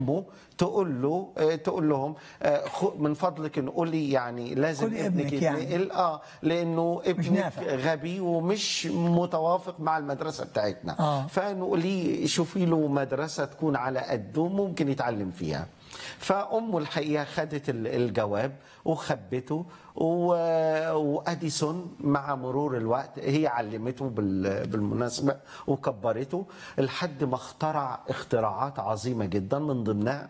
امه تقول له آه، تقول لهم آه، خ- من فضلك نقولي يعني لازم خدي ابنك ابنك يعني. يتنقل اه لانه ابنك نافع. غبي ومش متوافق مع المدرسه بتاعتنا آه. فنقولي شوفي له مدرسه تكون على قده ممكن يتعلم فيها فامه الحقيقه خدت ال- الجواب وخبته و- واديسون مع مرور الوقت هي علمته بال- بالمناسبه وكبرته لحد ما اخترع اختراعات عظيمه جدا من ضمنها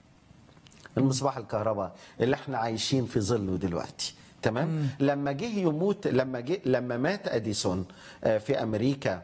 المصباح الكهرباء اللي احنا عايشين في ظله دلوقتي تمام لما جه يموت لما جه لما مات اديسون آه، في امريكا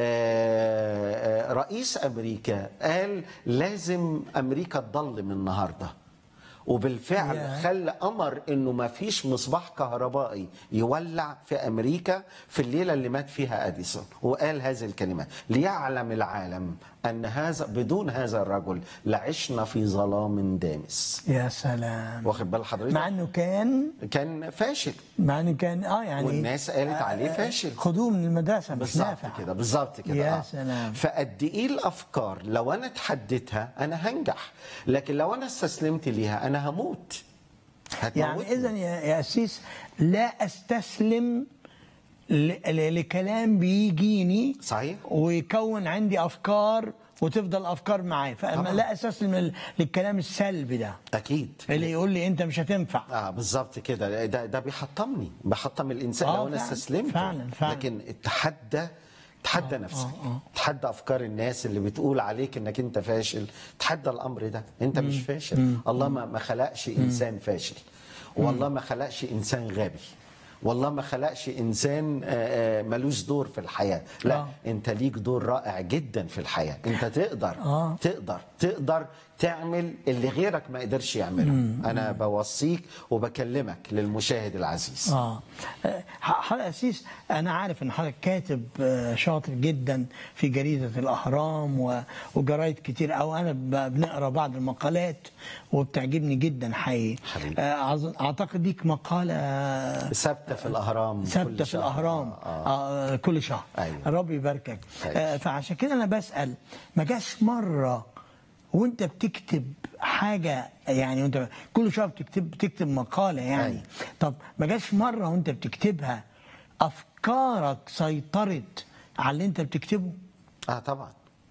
آه، آه، رئيس امريكا قال لازم امريكا تضلم النهارده وبالفعل ياه. خلى امر انه ما فيش مصباح كهربائي يولع في امريكا في الليله اللي مات فيها اديسون وقال هذه الكلمه ليعلم العالم ان هذا بدون هذا الرجل لعشنا في ظلام دامس يا سلام واخد بال حضرتك مع انه كان كان فاشل مع انه كان اه يعني والناس قالت عليه فاشل خدوه من المدرسه مش بالظبط نافع كده بالظبط كده يا آه. سلام. فقد ايه الافكار لو انا اتحديتها انا هنجح لكن لو انا استسلمت ليها انا هموت هتموتني. يعني اذا يا يا اسيس لا استسلم ل- ل- لكلام بيجيني صحيح. ويكون عندي افكار وتفضل افكار معايا فاما طبعا. لا استسلم لل- للكلام السلبي ده اكيد اللي يقول لي انت مش هتنفع اه بالظبط كده ده ده بيحطمني بيحطم الانسان آه، لو انا فعلا، استسلمت فعلا، فعلا. لكن اتحدى تحدى نفسك تحدى افكار الناس اللي بتقول عليك انك انت فاشل تحدى الامر ده انت مش فاشل الله ما ما خلقش انسان فاشل والله ما خلقش انسان غبي والله ما خلقش انسان آه، آه، ملوش دور في الحياه لا آه. انت ليك دور رائع جدا في الحياه انت تقدر آه. تقدر تقدر تعمل اللي غيرك ما قدرش يعمله انا بوصيك وبكلمك للمشاهد العزيز اه حضرتك اسيس انا عارف ان حضرتك كاتب آه، شاطر جدا في جريده الاهرام و- وجرايد كتير او انا ب- بنقرا بعض المقالات وبتعجبني جدا حقيقي حبيبي. آه، أظن- اعتقد ليك مقاله ثابته في الاهرام كل ثابته في شهر. الاهرام آه. آه. كل شهر أيوة. الرب يباركك أيوة. آه فعشان كده انا بسال ما جاش مره وانت بتكتب حاجه يعني وانت كل شهر بتكتب بتكتب مقاله يعني أيوة. طب ما جاش مره وانت بتكتبها افكارك سيطرت على اللي انت بتكتبه اه طبعا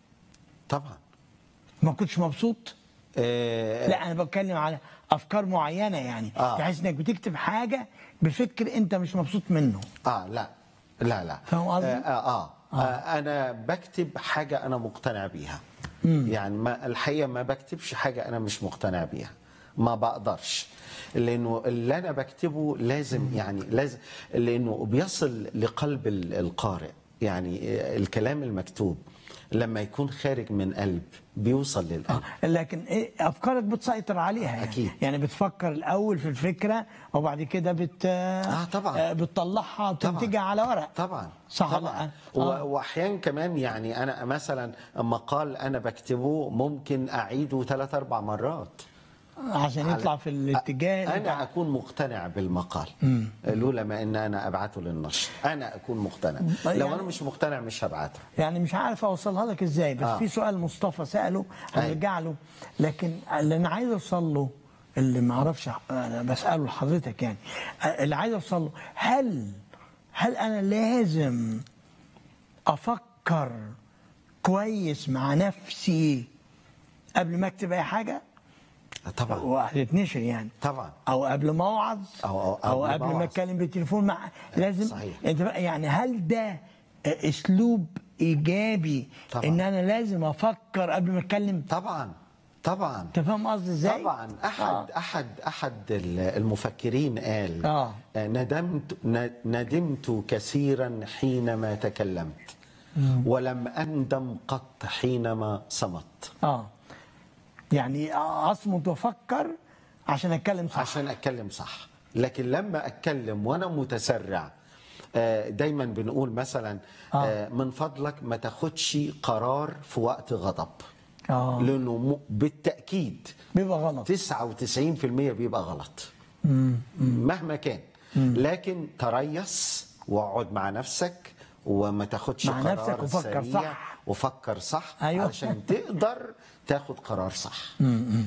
طبعا ما كنتش مبسوط آه لا انا بتكلم على افكار معينه يعني آه. بحيث انك بتكتب حاجه بفكر انت مش مبسوط منه اه لا لا لا فاهم قصدي؟ آه, آه, آه, آه انا بكتب حاجه انا مقتنع بيها يعني ما الحقيقه ما بكتبش حاجه انا مش مقتنع بيها ما بقدرش لانه اللي انا بكتبه لازم يعني لازم لانه بيصل لقلب ال- القارئ يعني آه، الكلام المكتوب لما يكون خارج من قلب بيوصل للقلب لكن إيه افكارك بتسيطر عليها يعني. أكيد. يعني بتفكر الاول في الفكره وبعد كده بت آه، طبعا. آه، بتطلعها وتنتجها على ورق طبعا صح ولا طبعا لا؟ و- آه. واحيانا كمان يعني انا مثلا مقال انا بكتبه ممكن اعيده ثلاث اربع مرات عشان يطلع على- في الاتجاه انا بتاع- اكون مقتنع بالمقال لولا ما ان انا ابعته للنشر انا اكون مقتنع لو يعني- انا مش مقتنع مش هبعته يعني مش عارف اوصلها لك ازاي بس آه. في سؤال مصطفى ساله أيوة. هنرجع له لكن اللي انا عايز اوصل له اللي ما اعرفش انا بساله لحضرتك يعني آه، اللي عايز اوصل له هل هل انا لازم افكر كويس مع نفسي قبل ما اكتب اي حاجه طبعا وهتتنشر يعني طبعا او قبل ما اوعظ أو- أو- او قبل ما قبل ما أوعظ. اتكلم بالتليفون مع لازم صحيح. انت بقى يعني هل ده اسلوب ايجابي طبعا. ان انا لازم افكر قبل ما اتكلم طبعا طبعا انت فاهم قصدي ازاي طبعا احد آه. احد احد المفكرين قال آه. ندمت ن- ندمت كثيرا حينما تكلمت ولم اندم قط حينما صمت اه يعني اصمت وافكر عشان اتكلم صح عشان اتكلم صح لكن لما اتكلم وانا متسرع آه، دايما بنقول مثلا آه. آه، من فضلك ما تاخدش قرار في وقت غضب اه لانه م- بالتاكيد بيبقى غلط 99% بيبقى غلط مهما كان لكن تريث واقعد مع نفسك وما تاخدش مع قرار نفسك وفكر سريع صح. وفكر صح أيوة. علشان تقدر تاخد قرار صح